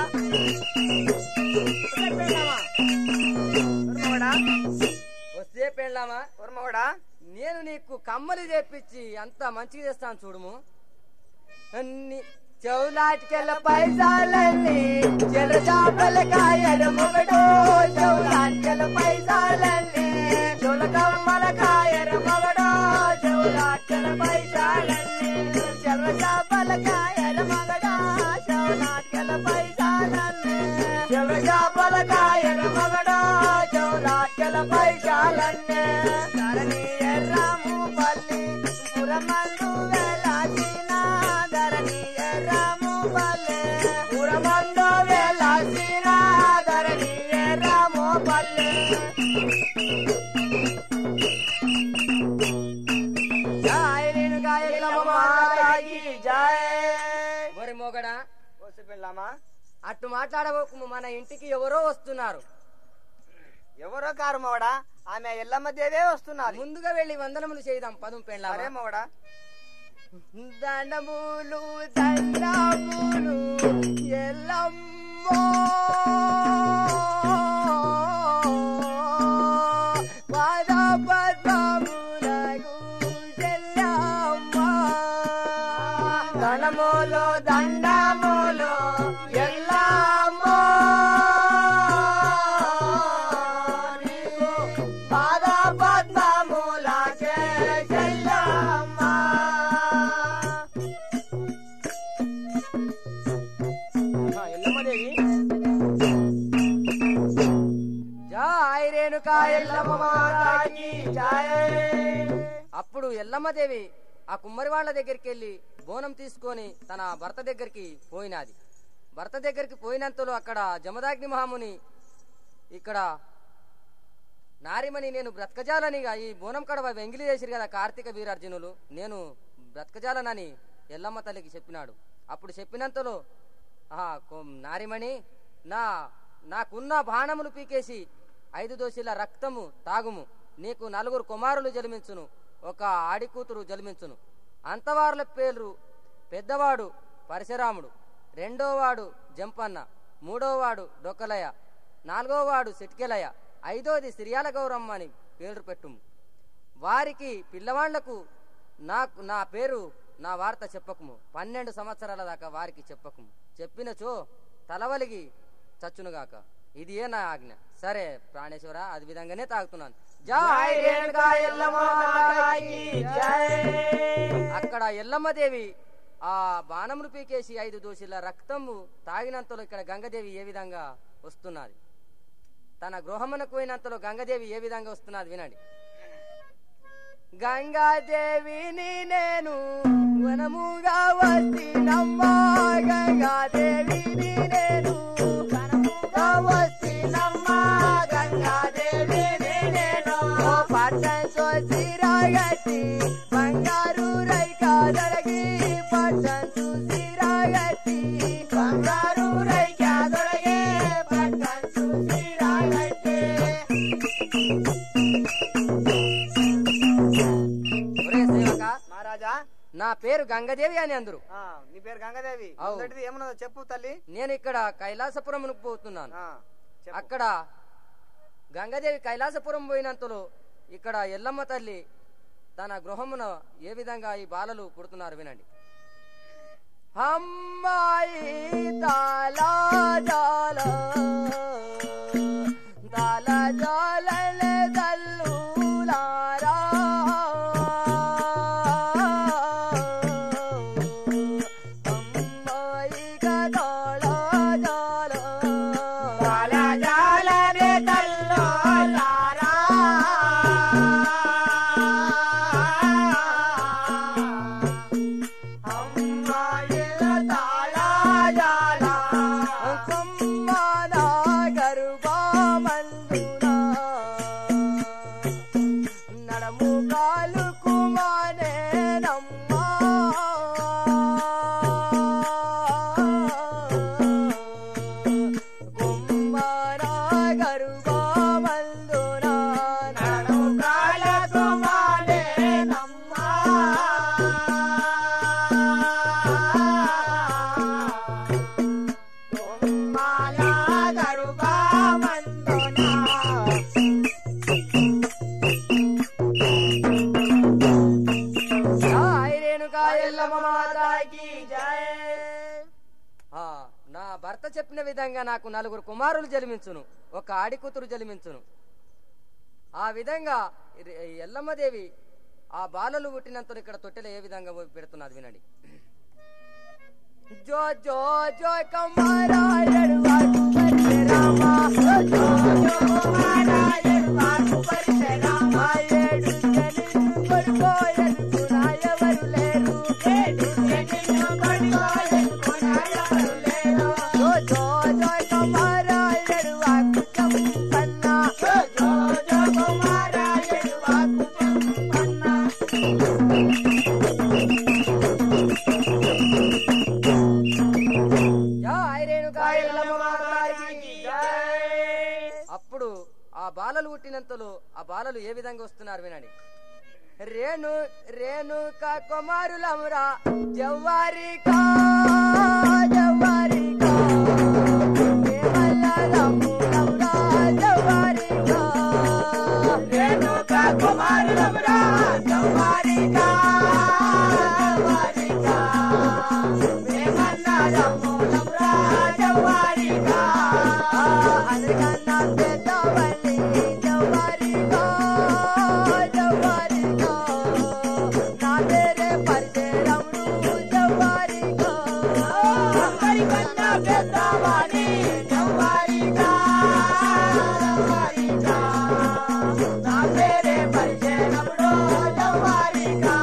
మొగడా వస్తే పెళ్ళామా ఎవరు మొగడా నేను నీకు కమ్మలు చేపించి అంత మంచిగా చేస్తాను చూడుము అన్ని చెవులాటికెళ్ళ పైసాలన్నీ చెల చేపల కాయడ మొగడు చెవులాటికెళ్ళ పైసాలన్నీ చెవుల కమ్మల కాయర మగడో చెవులాటల పైసాలన్నీ చెర్ర చేపల కాయర మగడా చెవులాటల పైసాలన్నీ చెర్ర చేపల కాయర మగడో చెవులాటల పైసాలన్నీ ధరణి ఎర్రాము పల్లి పురమందు వేలాసిన ధరణి ఎర్రాము పల్లి పురమందు వేలాసిన ధరణి ఎర్రాము పల్లి జై రేణుకా ఎల్లమ్మ మాతాకి జై ఒరి మొగడా వస్తే పెళ్ళామా అట్టు మాట్లాడబోకు మన ఇంటికి ఎవరో వస్తున్నారు ఎవరో కారు మొగడా ఆమె ఎల్లమ్మ దేవే వస్తున్నది ముందుగా వెళ్ళి వందనములు చేద్దాం పదం అరే పెళ్ళామా మొగడా దండములు దండములు ఎల్లమ్మో పాద పద్మములకు చెల్లమ్మ ధనములు దండములు ఎల్లమ్మో నీకు పాద పద్మముల చెల్లమ్మ ఆ, ఎల్లమ్మ దేవి జై రేణుకా ఎల్లమ్మ మాతాకి జై అప్పుడు ఎల్లమ్మదేవి ఆ కుమ్మరి వాళ్ళ దగ్గరికి వెళ్ళి బోనం తీసుకొని తన భర్త దగ్గరికి పోయినది భర్త దగ్గరికి పోయినంతలో అక్కడ జమదాగ్ని మహాముని ఇక్కడ నారిమణి నేను బ్రతకజాలనిగా ఈ బోనం కడవ వెంగిలి చేసిరు కదా కార్తీక వీరార్జునులు నేను బ్రతకజాలనని ఎల్లమ్మ తల్లికి చెప్పినాడు అప్పుడు చెప్పినంతలో ఆ కొ- నారిమణి నా నాకున్న బాణములు పీకేసి ఐదు దోషుల రక్తము తాగుము నీకు నలుగురు కుమారులు జన్మించును ఒక ఆడి కూతురు జన్మించును అంతవారుల పేర్లు పెద్దవాడు పరశురాముడు రెండోవాడు జంపన్న మూడోవాడు డొక్కలయ నాలుగోవాడు సిట్కెలయ ఐదోది సిరియాల గౌరమ్మ అని పేరు పెట్టుము వారికి పిల్లవాళ్లకు నాకు నా పేరు నా వార్త చెప్పకము పన్నెండు సంవత్సరాల దాకా వారికి చెప్పకము చెప్పినచో తలవలిగి చచ్చునుగాక ఇది ఏ నా ఆజ్ఞ సరే ప్రాణేశ్వర అది విధంగానే తాగుతున్నాను జై జై రేణుకా ఎల్లమ్మ మాతాకి జై అక్కడ ఎల్లమ్మదేవి ఆ బాణములు పీకేసి ఐదు దోషుల రక్తము తాగినంతలో ఇక్కడ గంగదేవి ఏ విధంగా వస్తున్నది తన గృహమునకు పోయినంతలో గంగదేవి ఏ విధంగా వస్తున్నది వినండి గంగాదేవిని నేను వనముగా వస్తినమ్మా గంగాదేవిని నేను వనముగా వస్తినమ్మా గంగాదేవిని నేను ఓ పట్టంతో సిరాగట్టి బంగారు రైకా దొరకి పట్టంతో సిరాగట్టి మహారాజా నా పేరు గంగదేవి అని అందరు ఆ, నీ పేరు గంగాదేవి అవు. మొదటిది ఏమన్నదో చెప్పు తల్లి నేను ఇక్కడ కైలాసపురమునకు పోతున్నాను ఆ, చెప్పు. అక్కడ గంగాదేవి కైలాసపురం పోయినంతలో ఇక్కడ ఎల్లమ్మ తల్లి తన గృహమున ఏ విధంగా ఈ బాలలు పుడుతున్నారు వినండి అమ్మాయి తాలా జాల తాలా జాలలే దల్లులారా అమ్మాయి కదాళ జాల జాల జాలనే తల్లోలారా. అమ్మాయిల తాళ జాల. కమ్మన గర్భమందున నడము కాలు కుమానేనమ్మా కుమ్మన గర్భమందున నడు కాలకు మానేనమ్మా. కొమ్మాల గరుబామందున. సాయి రేణుకా ఎల్లమ్మ మాతాకి మాతాకి జై ఆ, నా భర్త చెప్పిన విధంగా నాకు నలుగురు కుమారులు జన్మించును ఒక ఆడి కూతురు జన్మించును ఆ విధంగా ఇరి- ఎల్లమ్మదేవి ఆ బాలలు పుట్టినంత ఇక్కడ తొట్టెలు ఏ విధంగా పెడుతున్నది వినండి జో జో జో కమ్మరాయడు వాడు పరిచే రామా. జో జో జో కుమారాయడు వాకు పరిశరామ. ఏడు జనిను కొడుకోయనుకు నాయవరు లేరు. ఏడు జనిను కొడుకోయనుకున్నారెవరు లేరు. జో జో జో కమ్మరాయడు వాకు చంపన్న. జో జో జో కుమారాయడు వాకు చంపన్న. జై రేణుకా ఎల్లమ్మ మాతాకి జై. అప్పుడు ఆ బాలలు పుట్టినంతలో ఆ బాలలు ఏ విధంగా వస్తున్నారు వినండి రేణు రేణుక కుమారులమురా జవ్వారికా జవ్వారికా మేమల్లదమ్ములమురా జవ్వారికా రేణుక కుమారులమురా జవ్వారికా, జవ్వారికా. మేమన్నదమ్ములమురా జవ్వారికా. అందరికన్నా పెద్దవల్లి జవ్వారికా జవ్వారికా నా పేరే పరిచయముడు జవ్వారికా అందరికన్నా పెద్దవాడి జవ్వారికా, జవ్వారికా. నా పేరే పరిచయముడు జవ్వారికా.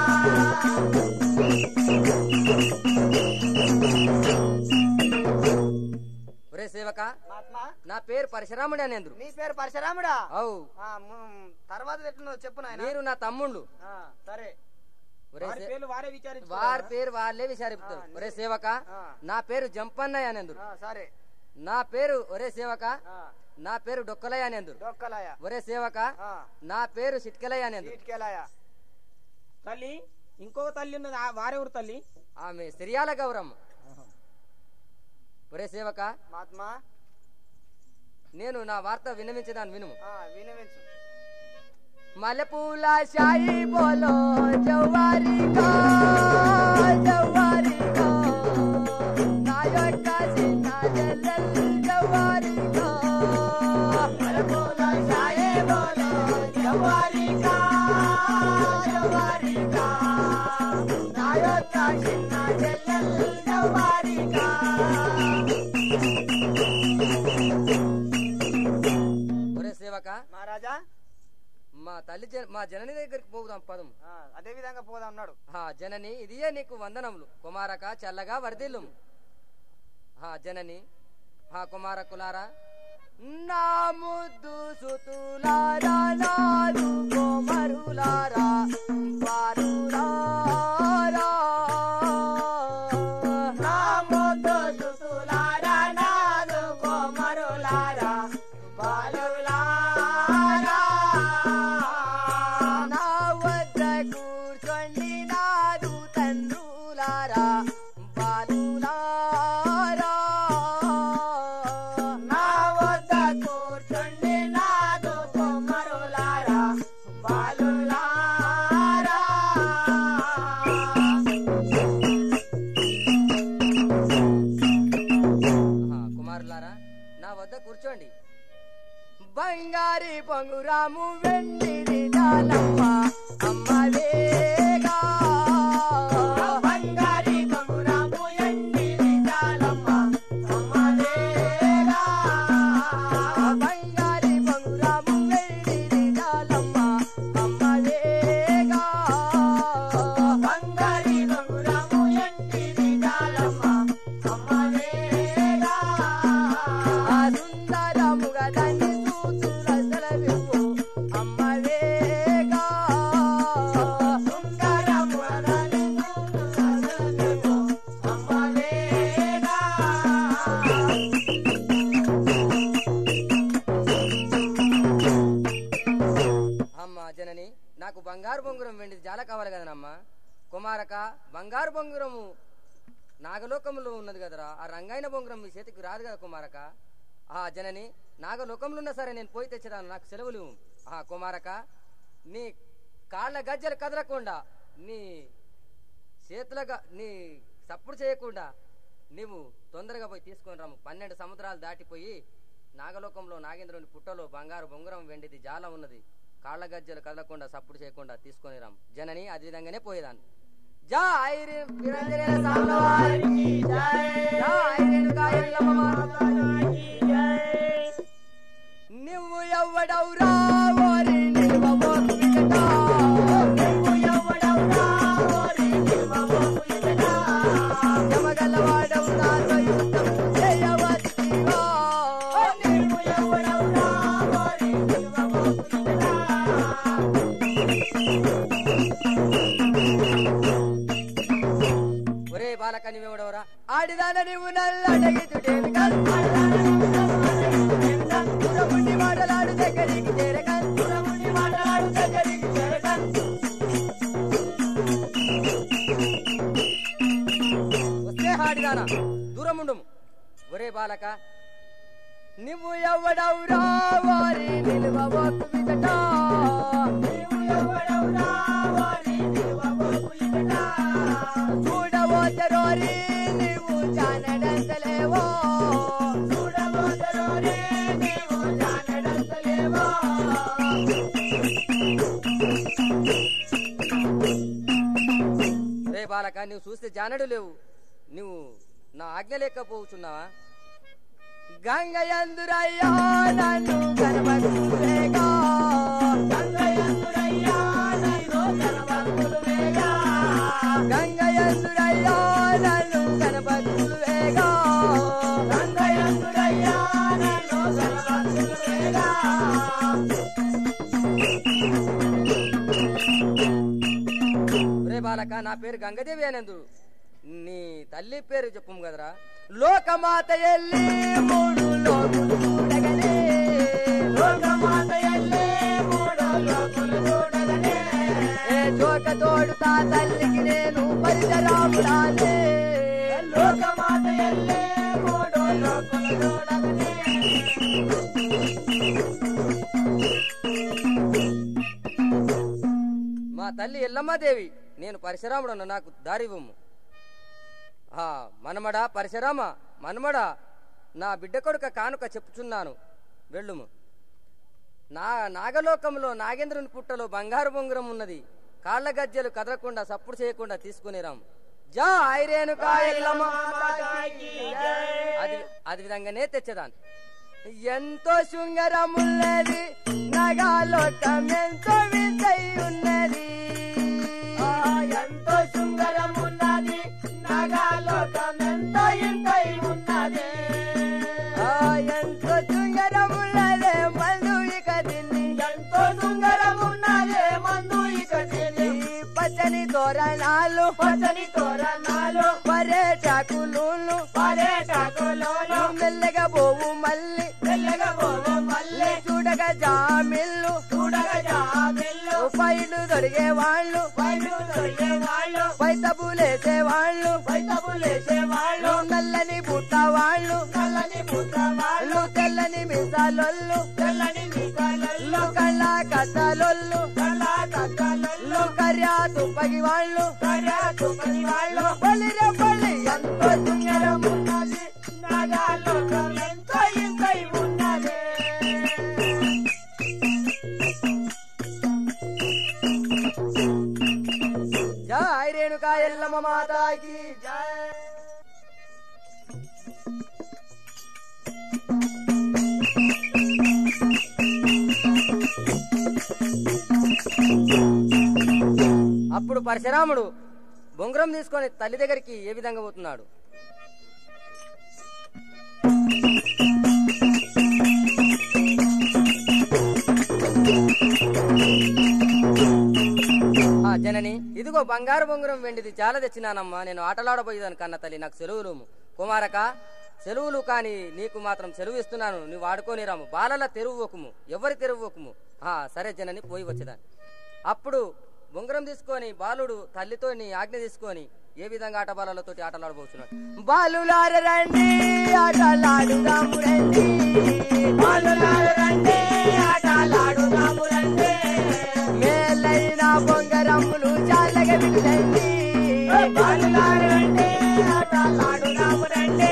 ఒరే సేవక మహాత్మా నా పేరు పరశురాముడు అనేంద్రు నీ పేరు పరశురాముడా అవు ఆ, ము- తర్వాత ఎట్లున్నదో చెప్పు నాయన మీరు నా తమ్ముళ్ళు సరే ఒరే వారి సే- పేర్లు వారే విచారించు వారి పేరు వాళ్ళే విచారిస్తారు ఆ, ఒరే సేవక ఆ. నా పేరు జంపన్నయ్య అనేందురు ఆ, సరే నా పేరు ఒరే సేవక ఆ, నా పేరు డొక్కలయ్య అనేందురు డొక్కలాయ ఒరే సేవక ఆ, నా పేరు సిట్కలయ్య అనేందురు ఈటికెలాయ తల్లి ఇంకో తల్లి ఉన్నది ఆ వారెవరు తల్లి ఆమె సిరియాల గౌరమ్మ ఒరే సేవక మహాత్మా నేను నా వార్త వినమించదాన్ని వినుము ఆ, వినవించు మల్లెపూల షాయి బోలో జవ్వారికా జవ్వారికా నా యొక్క చిన్న చెల్లెలు జవ్వారికా మలపూల సాయే బోలో జవ్వారికా, జవ్వారికా. నా యొక్క చిన్న చెల్లెలు జవ్వారికా. ఒరే సేవక మహారాజా మా తల్లి జన- మా జనని దగ్గరికి పోదాం పదం ఆ, అదే విధంగా పోదాం అన్నాడు హా జనని ఇదియే నీకు వందనములు కుమారక చల్లగా వరదిల్లు హా జనని హా కుమారకులారా నా ముద్దు సుతులారా నాదు కుమరులారా వారులారా నా ముద్దు సుతులారా, నాదు కోమరులారా, బాలులారా. నా వద్ద కూర్చోండి నాదు పొంగురాము వెండిది జాలమ్మ అమ్మ వేగా బంగారి పొంగురాము ఎండిది జాలమ్మ అమ్మ వేగా బంగారి పొంగురాము వెండిది జాలమ్మ అమ్మ వేగా బంగారి పొంగురాము ఎండిది జాలమ్మ అమ్మ వేగా ఆ సుందరముగా దాన్ని చూచురసలవివ్వు అమ్మ వేగా సుందరముగా దాన్ని చూచురసలవివ్వు అమ్మ వేగా అమ్మ జనని నాకు బంగారు బొంగురం వెండిది చాలా కావాలి కదనమ్మా కుమారక బంగారు బొంగురము నాగలోకంలో ఉన్నది కదరా ఆ రంగైన బొంగురం మీ చేతికి రాదు కదా కుమారక ఆ జనని నాగలోకంలో ఉన్నా సరే నేను పోయి తెచ్చదాను నాకు సెలవులు ఇవ్వు. ఆ కుమారక నీ కాళ్ళ గజ్జలు కదలకుండా నీ చేతులగా నీ సప్పుడు చేయకుండా నీవు తొందరగా పోయి తీసుకొని రాము పన్నెండు సముద్రాలు దాటిపోయి నాగలోకంలో నాగేంద్రుని పుట్టలో బంగారు బొంగరం వెండిది జాలం ఉన్నది కాళ్ళ గజ్జలు కదలకుండా సప్పుడు చేయకుండా తీసుకొని రాము జనని అదే విధంగానే పోయేదాన్ని జై రే- వీరాంజనేయ స్వాముల వారికి జై రేణుకా ఎల్లమ్మ మాతాకి నువ్వు ఎవ్వడవురా ఓరి నిలువబోకు ఇతడా. నువ్వు ఎవ్వడవురా ఓరి నిలువబోకు ఇతడా. యమగలవాడవు నాతో యుద్ధం చేయవచ్చివా. నువ్వు ఎవ్వడవురా ఓరి నిలువబోకు ఇతడా. ఒరే బాలక నీవెవడవరా ఆడిదాన నీవు నల్లడగితుడేమి కాదు దూరముండి మాటలాడు దగ్గరికి చేరక దూరముండి మాటలాడు దగ్గరికి చేరక వస్తే ఆడిదానా దూరముండుము ఒరే బాలక నువ్వు ఎవడవురా వారి నిలువబోకు విదట నువ్వు ఎవడవురా వారి నిలువబోకు విదట చూడబోతరోరి నీవు జానడంతలేవో చూడబోతరోరి నీవు జానడంతలేవో రే బాలక నువ్వు చూస్తే జానడు లేవు నువ్వు నా ఆజ్ఞ లేకపోవచ్చున్నావా గంగయందురయ్యా నన్ను కనబడులేగా గంగయందురయ్యా నన్ను కనబడులేగా గంగయందురయ్యా నన్ను కనబడులేగా గంగయందురయ్యా నన్ను కనబడులేగా రే బాలక నా పేరు గంగదేవి అనందు నీ తల్లి పేరు చెప్పు కదరా లోకమాత ఎల్లి మూడు లోకులు చూడగనే లోకమాత ఎల్లి మూడు లోకులు చూడగనే ఏ జోక తోడుతా తల్లికి నేను పరిచరాముడానే లోకమాత ఎల్లి మూడు లోకులు చూడగనే మా తల్లి ఎల్లమ్మదేవి నేను పరశురాముడను నాకు దారివ్వము ఆ మనమడా పరశురామ మనమడా నా బిడ్డ కొడుక కానుక చెప్పుచున్నాను వెళ్ళుము నా నాగలోకంలో నాగేంద్రుని పుట్టలో బంగారు బొంగురం ఉన్నది కాళ్ళ గజ్జలు కదలకుండా సప్పుడు చేయకుండా తీసుకుని రాం జా ఐరేణుకా ఎల్లమ్మ అది అది విధంగానే తెచ్చదాన్ని ఎంతో శృంగరమున్నది నగాలోకం ఎంతో వింతై ఉన్నది ఎంతో శృంగరమున్నది నగాలోకం ఎంతో ఇంతై ఉన్నది ఎంతో శృంగరమున్నదే మందు ఇక తిని ఎంతో శృంగరమున్నదే మందు ఇక తిని పచ్చని తోరణాలు పచ్చని తోరణాలు పర్యటకులు పర్యటకులు మెల్లగా పోవు మళ్ళీ మెల్లగా పోవు మళ్ళీ చూడగా జామిల్లు చూడగా జామిల్లు పైలు దొరికే వాళ్ళు పైలు దొరికే వాళ్ళు పైతబులేసే వాళ్ళు పైతబులేసే వాళ్ళు నల్లని బుట్ట వాళ్ళు నల్లని బుట్ట వాళ్ళు తెల్లని మిసాలొల్లు తెల్లని మిసాలొల్లు కళ్ళ కథలొల్లు కళ్ళ కథలొల్లు కర్యా తుప్పగి వాళ్ళు కర్యా తుప్పగి వాళ్ళు బలిరే బలి ఎంతో సుందరం ఉన్నది నాగాలోకం ఎంతో ఇంకై ఉన్నది మాతాకి జై అప్పుడు పరశురాముడు బొంగరం తీసుకొని తల్లి దగ్గరికి ఏ విధంగా పోతున్నాడు ఆ జనని ఇదిగో బంగారు బొంగరం వెండిది చాలా తెచ్చినానమ్మా నేను ఆటలాడబోయేదాను కన్న తల్లి నాకు సెలవులు కుమారక సెలవులు కాని నీకు మాత్రం సెలవు ఇస్తున్నాను నువ్వు ఆడుకొని రాము బాలల తెరువుకుము ఎవరి తెరువుకుము ఆ సరే జనని పోయి వచ్చేదాన్ని అప్పుడు బొంగరం తీసుకొని బాలుడు తల్లితో నీ ఆజ్ఞ తీసుకొని ఏ విధంగా ఆట బాలలతోటి ఆటలాడబోతున్నాడు బాలులార రండి ఆటలాడుదాము రండి బాలులార రండి ఆటలాడుదాము రండి మేలైన బొంగరమ్ములు చాలగా వినండి బాలులార రండి ఆటలాడుదాము రండి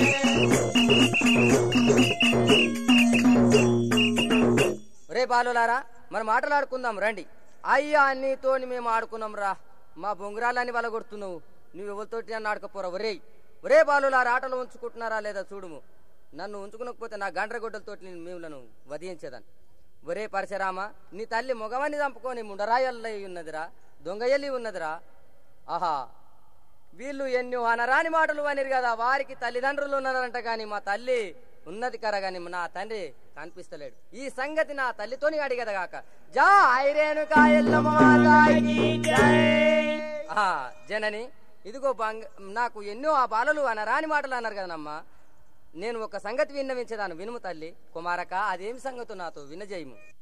రే బాలులారా మనం ఆటలాడుకుందాం రండి అయ్యా నీతోని మేము ఆడుకున్నాం రా మా బొంగరాలని వల కొడుతున్నావు నువ్వు ఎవరితోటి నన్ను ఆడకపోరా ఒరేయ్ ఒరే బాలులారా ఆటలు ఉంచుకుంటున్నారా లేదా చూడుము నన్ను ఉంచుకునకపోతే నా గండ్రగొడ్డలతోటి నేను మిమ్మల్ని వధించేదాన్ని ఒరే పరశురామ నీ తల్లి మొగవాన్ని చంపుకొని ముండరాయల్లై ఉన్నదిరా దొంగయల్లి ఉన్నదిరా ఆహా వీళ్ళు ఎన్నో అనరాని మాటలు అనిరు కదా వారికి తల్లిదండ్రులు ఉన్నారంట గాని మా తల్లి ఉన్నది కర గాని నా తండ్రి కనిపిస్తలేడు ఈ సంగతి నా తల్లితోని అడిగదగాక జా ఐరేణుకా ఎల్లమ్మ మాతాకి జై. ఆ జనని ఇదిగో బంగ నాకు ఎన్నో ఆ బాలలు అనరాని మాటలు అన్నారు కదనమ్మా నేను ఒక సంగతి విన్నవించేదాను వినుము తల్లి కుమారక అదేం సంగతి నాతో వినజేయము